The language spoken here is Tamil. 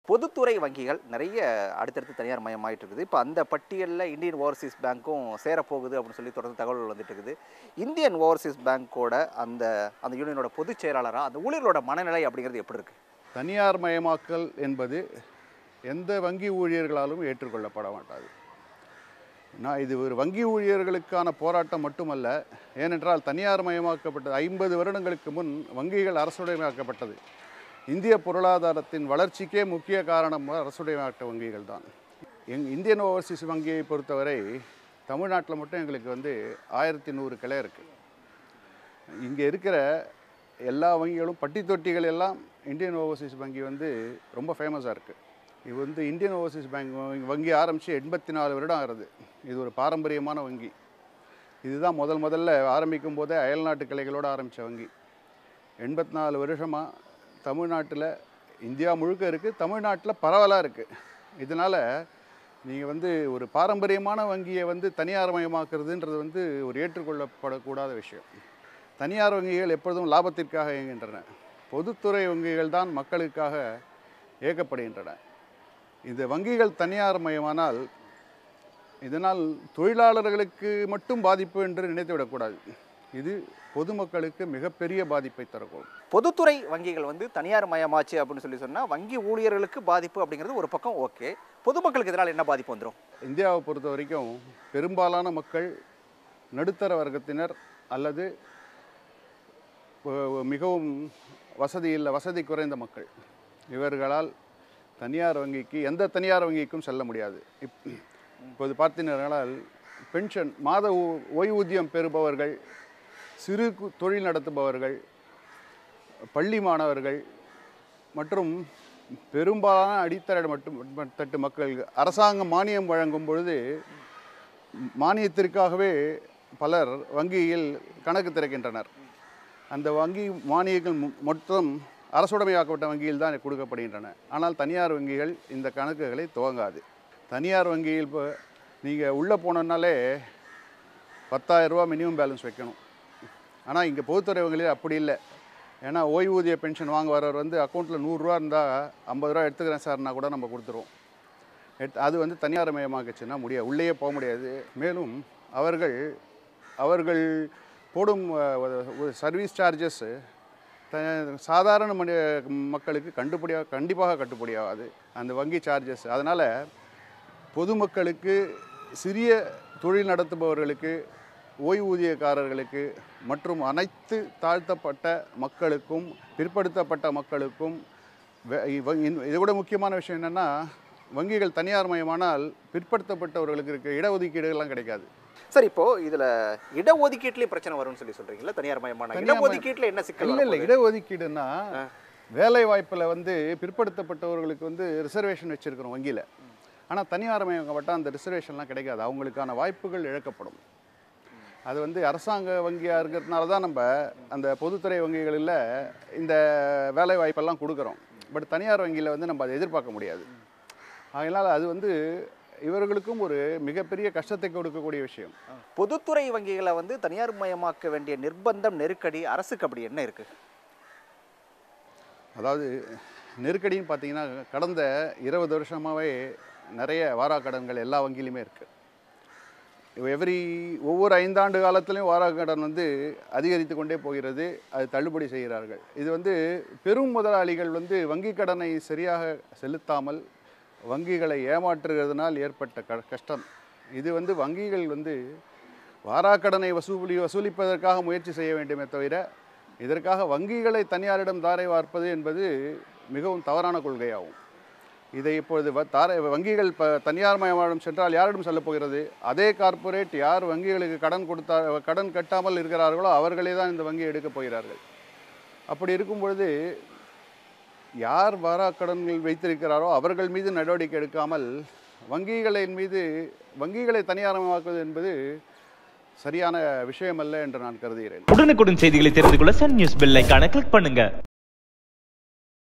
பொதுத்துறை வங்கிகள் நிறைய அடுத்தடுத்து தனியார் மயமாயிட்டு இருக்குது இப்போ அந்த பட்டியலில் இந்தியன் ஓவர்சீஸ் பேங்க்கும் சேரப்போகுது அப்படின்னு சொல்லி தொடர்ந்து தகவல் வந்துட்டு இருக்குது இந்தியன் ஓவர்சீஸ் பேங்க்கோட அந்த அந்த யூனியனோட பொதுச் செயலாளராக அந்த ஊழியர்களோட மனநிலை அப்படிங்கிறது எப்படி இருக்கு தனியார் மயமாக்கல் என்பது எந்த வங்கி ஊழியர்களாலும் ஏற்றுக்கொள்ளப்பட மாட்டாது நான் இது ஒரு வங்கி ஊழியர்களுக்கான போராட்டம் மட்டுமல்ல ஏனென்றால் தனியார் மயமாக்கப்பட்டது ஐம்பது வருடங்களுக்கு முன் வங்கிகள் அரசுடைமையாக்கப்பட்டது இந்திய பொருளாதாரத்தின் வளர்ச்சிக்கே முக்கிய காரணம் அரசுடைமையாக்க வங்கிகள் தான் எங் இந்தியன் ஓவர்சீஸ் வங்கியை பொறுத்தவரை தமிழ்நாட்டில் மட்டும் எங்களுக்கு வந்து ஆயிரத்தி நூறு கிளை இருக்குது இங்கே இருக்கிற எல்லா வங்கிகளும் பட்டி தொட்டிகள் எல்லாம் இந்தியன் ஓவர்சீஸ் வங்கி வந்து ரொம்ப ஃபேமஸாக இருக்குது இது வந்து இந்தியன் ஓவர்சீஸ் பேங்க் வங்கி- வங்கி ஆரம்பித்து எண்பத்தி நாலு வருடம் ஆகுது இது ஒரு பாரம்பரியமான வங்கி இதுதான் முதல் முதல்ல ஆரம்பிக்கும் போதே அயல்நாட்டு கிளைகளோடு ஆரம்பித்த வங்கி எண்பத்தி நாலு வருஷமாக தமிழ்நாட்டில் இந்தியா முழுக்க இருக்குது தமிழ்நாட்டில் பரவலாக இருக்குது இதனால் நீங்கள் வந்து ஒரு பாரம்பரியமான வங்கியை வந்து தனியார் மயமாக்குறதுன்றது வந்து ஒரு ஏற்றுக்கொள்ளப்படக்கூடாத விஷயம் தனியார் வங்கிகள் எப்பொழுதும் லாபத்திற்காக இயங்குகின்றன பொதுத்துறை வங்கிகள் தான் மக்களுக்காக இயக்கப்படுகின்றன இந்த வங்கிகள் தனியார் மயமானால் இதனால் தொழிலாளர்களுக்கு மட்டும் பாதிப்பு என்று நினைத்துவிடக்கூடாது இது பொதுமக்களுக்கு மிகப்பெரிய பாதிப்பை தரக்கூடும் பொதுத்துறை வங்கிகள் வந்து தனியார் மயமாச்சு அப்படின்னு சொல்லி சொன்னால் வங்கி ஊழியர்களுக்கு பாதிப்பு அப்படிங்கிறது ஒரு பக்கம் ஓகே பொதுமக்களுக்கு இதனால் என்ன பாதிப்பு வந்துடும் இந்தியாவை பொறுத்த வரைக்கும் பெரும்பாலான மக்கள் நடுத்தர வர்க்கத்தினர் அல்லது ஒ- மிகவும் வசதி இல்லை வசதி குறைந்த மக்கள் இவர்களால் தனியார் வங்கிக்கு எந்த தனியார் வங்கிக்கும் செல்ல முடியாது இப் இப்போது பார்த்தீர்களால் பென்ஷன் மாத ஓ- ஓய்வூதியம் பெறுபவர்கள் சிறு கு- தொழில் நடத்துபவர்கள் பள்ளி மாணவர்கள் மற்றும் பெரும்பாலான அடித்தர மட்டும் தட்டு மக்கள் அரசாங்கம் மானியம் வழங்கும் பொழுது மானியத்திற்காகவே பலர் வங்கியில் கணக்கு திறக்கின்றனர் அந்த வங்கி மானியங்கள் மு- மொத்தம் அரசுடைமையாக்கப்பட்ட வங்கியில் தான் கொடுக்கப்படுகின்றன ஆனால் தனியார் வங்கிகள் இந்த கணக்குகளை துவங்காது தனியார் வங்கியில் இப்போ நீங்கள் உள்ளே போனோன்னாலே பத்தாயிரம் ரூபா மினிமம் பேலன்ஸ் வைக்கணும் ஆனால் இங்கே பொதுத்துறை வங்கியில் அப்படி இல்லை ஏன்னா ஓய்வூதிய பென்ஷன் வாங்க வரவர் வந்து அக்கௌண்ட்டில் நூறுரூவா இருந்தால் ஐம்பது ரூபா எடுத்துக்கிறேன் சார்னா கூட நம்ம கொடுத்துருவோம் எட் அது வந்து தனியார் மயமாக்குச்சுன்னா முடியாது உள்ளேயே போக முடியாது மேலும் அவர்கள் அவர்கள் போடும் சர்வீஸ் சார்ஜஸ்ஸு த சாதாரண மனி மக்களுக்கு கண்டுபடியாக கண்டிப்பாக கட்டுப்படியாகாது அந்த வங்கி சார்ஜஸ் அதனால் பொதுமக்களுக்கு சிறிய தொழில் நடத்துபவர்களுக்கு ஓய்வூதியக்காரர்களுக்கு மற்றும் அனைத்து தாழ்த்தப்பட்ட மக்களுக்கும் பிற்படுத்தப்பட்ட மக்களுக்கும் வே- இவ- இன்- இதை விட முக்கியமான விஷயம் என்னென்னா வங்கிகள் தனியார் மயமானால் பிற்படுத்தப்பட்டவர்களுக்கு இருக்க இடஒதுக்கீடுகள்லாம் கிடைக்காது சார் இப்போ இதுல இடஒதுக்கீட்டுலயும் பிரச்சனை வரும்னு சொல்லி சொல்றீங்களா தனியார் மயமான தனியார் மயம்- இடஒதுக்கீட்டுல என்ன சிக்கல் இல்லை இல்லை வரப்போகுது? இடஒதுக்கீடுன்னா வேலை வாய்ப்பில் வந்து பிற்படுத்தப்பட்டவர்களுக்கு வந்து ரிசர்வேஷன் வச்சுருக்கிறோம் வங்கியில் ஆனால் தனியார் மயக்கப்பட்டால் அந்த ரிசர்வேஷன்லாம் கிடைக்காது அவங்களுக்கான வாய்ப்புகள் இழக்கப்படும் அது வந்து அரசாங்க வங்கியாக இருக்கிறதுனால தான் நம்ம அந்த பொதுத்துறை வங்கிகளில் இந்த வேலை வாய்ப்பெல்லாம் கொடுக்குறோம் பட் தனியார் வங்கியில் வந்து நம்ம அதை எதிர்பார்க்க முடியாது அதனால் அது வந்து இவர்களுக்கும் ஒரு மிகப்பெரிய கஷ்டத்தை கொடுக்கக்கூடிய விஷயம் பொதுத்துறை வங்கிகளை வந்து தனியார் மயமாக்க வேண்டிய நிர்பந்தம் நெருக்கடி அரசுக்கு அப்படி என்ன இருக்கு அதாவது நெருக்கடின்னு பார்த்தீங்கன்னா கடந்த இருபது வருஷமாகவே நிறைய வாராக்கடன்கள் எல்லா வங்கியிலுமே இருக்குது எவ்ரி ஒவ்வொரு ஐந்தாண்டு காலத்திலையும் வாராக்கடன் வந்து அதிகரித்து கொண்டே போகிறது அது தள்ளுபடி செய்கிறார்கள் இது வந்து பெரும் முதலாளிகள் வந்து வங்கி கடனை சரியாக செலுத்தாமல் வங்கிகளை ஏமாற்றுகிறதுனால் ஏற்பட்ட க கஷ்டம் இது வந்து வங்கிகள் வந்து வாராக்கடனை வசூலி வசூலிப்பதற்காக முயற்சி செய்ய வேண்டுமே தவிர இதற்காக வங்கிகளை தனியாரிடம் தாரை வார்ப்பது என்பது மிகவும் தவறான கொள்கையாகும் இதை இப்பொழுது வ- தாரை வங்கிகள் இப்போ தனியார் மயமானம் சென்றால் யாரிடம் செல்லப் போகிறது அதே கார்ப்பரேட் யார் வங்கிகளுக்கு கடன் கொடுத்தா கடன் கட்டாமல் இருக்கிறார்களோ அவர்களே தான் இந்த வங்கியை எடுக்கப் போகிறார்கள் அப்படி இருக்கும் பொழுது யார் வாராக்கடன்கள் வைத்திருக்கிறாரோ அவர்கள் மீது நடவடிக்கை எடுக்காமல் வங்கிகளின் மீது வங்கிகளை தனியாரமாக்குவது என்பது சரியான விஷயமல்ல என்று நான் கருதுகிறேன் உடனுக்குடன் செய்திகளை தெரிந்து கொள்ள சன் நியூஸ் பெல் ஐகானை கிளிக் பண்ணுங்க